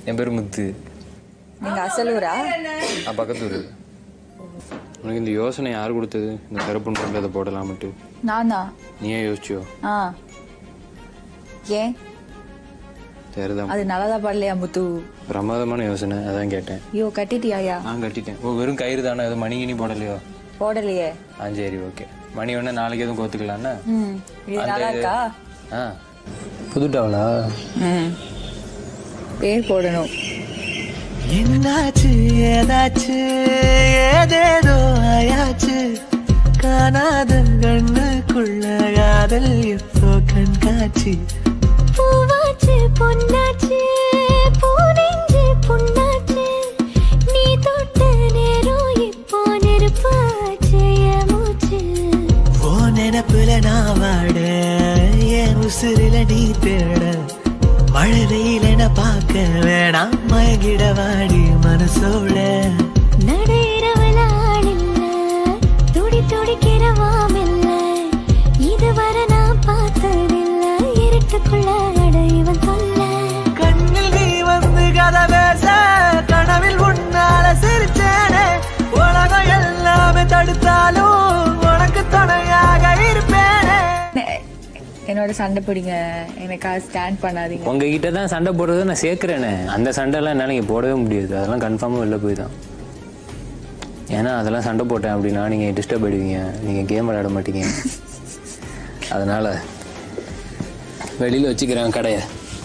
என் பேர் முத்து நீங்க அசலூரா நான் பக்கத்தூர் உனக்கு இந்த யோசனை யார் கொடுத்தது இந்த கருப்புன்னு கொண்டு அதை போடலாமட்டு நானா நீ ஏன் யோசிச்சியோ ஆ ஏன் சரிதான் அது நல்லதா பாடலையா முத்து பிரமாதமான யோசனை அதான் கேட்டேன் ஐயோ கட்டிட்டியாயா நான் கட்டிட்டேன் ஓ வெறும் கயிறு தானே எதுவும் மணி கிணி போடலையோ போடலையே ஆ சரி ஓகே மணி வேணா நாளைக்கு எதுவும் கோத்துக்கலாம்னா ம் இது நல்லா இருக்கா ஆ புது டவலா ம் பேர் போடணும் என்னாச்சு ஏதாச்சு ஏதேதோ ஆயாச்சு காணாத கண்ணுக்குள்ள காதல் எப்போ கண்காட்சி பூவாச்சு பொன்னாச்சு பூனெஞ்சு புண்ணாச்சு நீ தொட்ட நேரம் இப்போ நெருப்பாச்சு என் மூச்சு ஓ நினப்புல நான் வாட என் உசுரில நீ தேட மழை வெயிலென பார்க்க வேணாம் மயங்கிட வாடி மனசோட நடையிறவல ஆளில்ல துடி துடிக்கிற வாமில்ல இதுவரை நான் பார்த்ததில்ல இருட்டுக்குள்ள அடைவன் தொல்ல கண்ணில் நீ வந்து கதை பேச கனவில் உன்னால சிரிச்சேனே உலகம் எல்லாமே தடுத்தாலும் உனக்கு துணையாக இருப்பேனே எ- என்னோட சண்டை பிடிங்க எனக்காக ஸ்டாண்ட் பண்ணாதீங்க உங்ககிட்ட தான் சண்டை போடுறது நான் சேர்க்கிறேனே அந்த சண்டைலாம் என்னால் இங்கே போடவே முடியாது அதெல்லாம் கன்ஃபார்மாக வெளில போய் தான் ஏன்னா அதெல்லாம் சண்டை போட்டேன் அப்படின்னா நீங்கள் டிஸ்டர்ப் ஆயிடுவீங்க நீங்கள் கேம் விளையாட மாட்டீங்க அதனால் வெளியில் வச்சுக்கிறேன் கடையை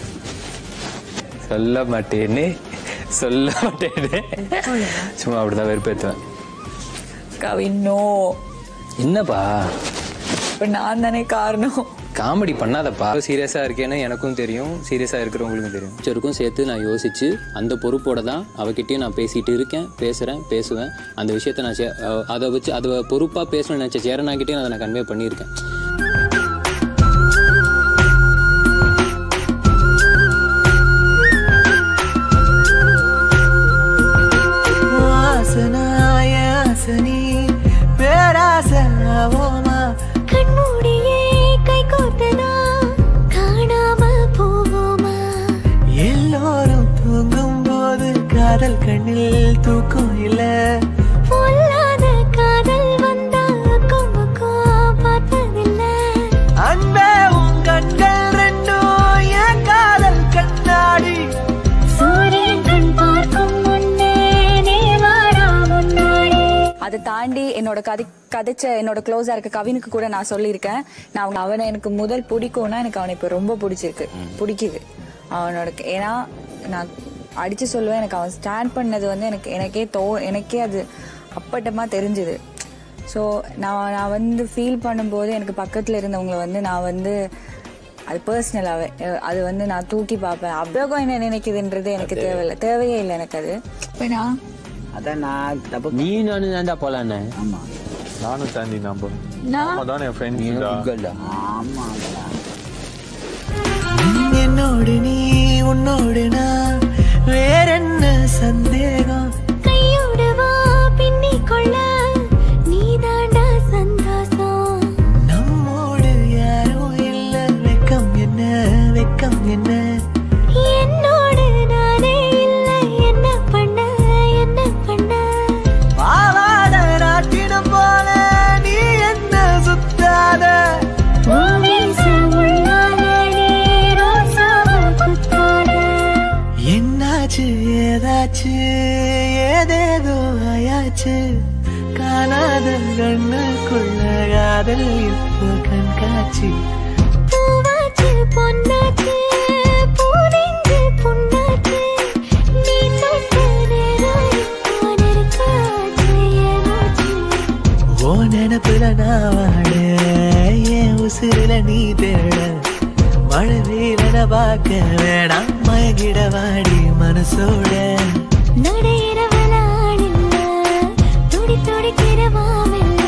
சொல்ல மாட்டேன்னு சொல்ல மாட்டேன்னு சும்மா அப்படிதான் வெறுப்பேற்றுவேன் கவின் நோ என்னப்பா இப்ப நான் தானே காரணம் காமெடி பண்ணாதப்பா சீரியஸாக இருக்கேன்னு எனக்கும் தெரியும் சீரியஸாக இருக்கிறவங்களுக்கும் தெரியும் சரிக்கும் சேர்த்து நான் யோசிச்சு அந்த பொறுப்போட தான் அவகிட்டயும் நான் பேசிட்டு இருக்கேன் பேசுகிறேன் பேசுவேன் அந்த விஷயத்த நான் சே- அஹ் அதை வச்சு அதை பொறுப்பாக பேசணும்னு நினச்ச சேரனாக்கிட்டே அதை நான் கன்வே பண்ணியிருக்கேன் வாசனாய ஆசனி பேராசனாவோமா கண்மூடியே கை கோர்த்தனா காணாம போவோமா எல்லோரும் தூங்கும் போது காதல் கண்ணில் தூக்கம் இல்ல பொல்லாத காதல் வந்தா அக்கம் பக்கம் பார்த்ததில்ல அன்பே உன் கண்கள் ரெண்டும் என் காதல் கண்ணாடி சூரியன் கண் பார்க்கும் முன்னே நீ வாடா முன்னாடி அதை தாண்டி என்னோட கதை கதைச்ச என்னோட க்ளோஸா இருக்க கவினுக்கு கூட நான் சொல்லியிருக்கேன் நான் அவங்க அவனை எனக்கு முதல் பிடிக்கும்னா எனக்கு அவனை இப்போ ரொம்ப பிடிச்சிருக்கு பிடிக்குது அவனோட ஏன்னா நான் அடிச்சு சொல்லுவேன் எனக்கு அவன் ஸ்டாண்ட் பண்ணது வந்து எனக்கு எனக்கே தோ எனக்கே அது அப்பட்டமா தெரிஞ்சுது ஸோ நான் நான் வந்து ஃபீல் பண்ணும்போது எனக்கு பக்கத்தில் இருந்தவங்கள வந்து நான் வந்து அது பர்சனலாகவே அது வந்து நான் தூக்கி பார்ப்பேன் அபியோகம் என்ன நினைக்குதுன்றது எனக்கு தேவையில்லை தேவையே இல்லை எனக்கு அது இப்போ நான் அதான் நான் தப்பு நீ நானும் தான்டா போலான்னு ஆமா நானும் சாண்டி நம்ப நான் அதான் என் ஃப்ரெண்ட்ஸ் ஆமா என்னோடு நீ உன்னோடு நான் வேற என்ன சந்தேகம் கையோடு வா பின்னிக் கொள்ள நீ தாண்டா சந்தோஷம் நம்மோடு யாரும் இல்ல வெக்கம் என்ன வெக்கம் என்ன என்னோடு நானே இல்லை என்ன பண்ண என்ன பண்ண பாவாட ராட்டினம் போல நீ என்ன சுத்தாத பூமீசு உள்ளானடி ரோசாவ குத்தாத என்னாச்சு ஏதாச்சு ஏதேதோ ஆயாச்சு காணாத கண்ணுக்குள்ள காதல் இப்போ கண்காட்சி பூவாச்சு பொன்னாச்சு பூனெஞ்சு புண்ணாச்சு நீ தொட்ட நேரம் இப்போ நெருக்காச்சு என் மூச்சு ஓ நினப்புல நான் வாட என் உசுரில நீ தேட மழை வெயிலன பார்க்க வேணாம் மயங்கிட வாடி மனசோட நடையிறவல ஆளில்ல துடி துடிக்கிற மாமில்ல